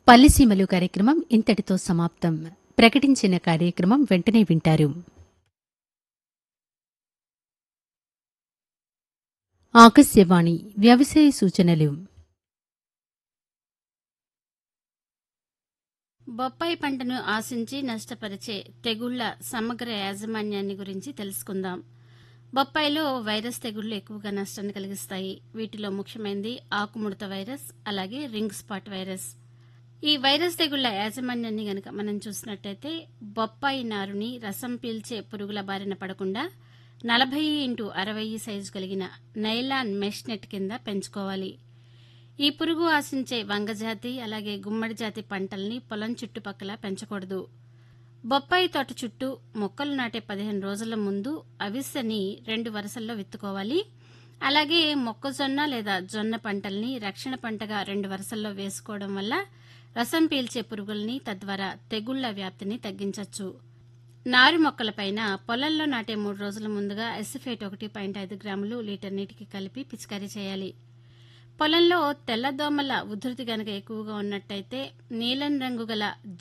పల్లెసీమలు కార్యక్రమం ఇంతటితో సమాప్తం ప్రకటించిన కార్యక్రమం వెంటనే వింటారు ఆకాశవాణి వ్యవసాయ సూచనలు బొప్పాయి పంటను ఆశించి నష్టపరిచే తెగుళ్ల సమగ్ర యాజమాన్యాన్ని గురించి తెలుసుకుందాం బొప్పాయిలో వైరస్ తెగుళ్లు ఎక్కువగా నష్టాన్ని కలిగిస్తాయి వీటిలో ముఖ్యమైనది ఆకుముడత వైరస్ అలాగే రింగ్ స్పాట్ వైరస్ ఈ వైరస్ తెగుళ్ల యాజమాన్యాన్ని గనక మనం చూసినట్టయితే బొప్పాయి నారుని రసం పీల్చే పురుగుల బారిన పడకుండా నలభై ఇంటూ అరవై సైజు కలిగిన నైలాన్ మెష్ నెట్ కింద పెంచుకోవాలి ఈ పురుగు ఆశించే వంగజాతి అలాగే గుమ్మడి జాతి పంటల్ని పొలం చుట్టుపక్కల పెంచకూడదు బొప్పాయి తోట చుట్టూ మొక్కలు నాటే పదిహేను రోజుల ముందు అవిసెని రెండు వరుసల్లో విత్తుకోవాలి అలాగే మొక్కజొన్న లేదా జొన్న పంటల్ని రక్షణ పంటగా రెండు వరుసల్లో వేసుకోవడం వల్ల రసం పీల్చే పురుగుల్ని తద్వారా తెగుళ్ల వ్యాప్తిని తగ్గించవచ్చు నారు మొక్కలపైన పొలంలో నాటే మూడు రోజుల ముందుగా ఎసిఫేట్ ఒకటి పాయింట్ ఐదు గ్రాములు లీటర్ నీటికి కలిపి పిచికారీ చేయాలి పొలంలో తెల్లదోమల ఉధృతి గనక ఎక్కువగా ఉన్నట్టయితే నీలం రంగు గల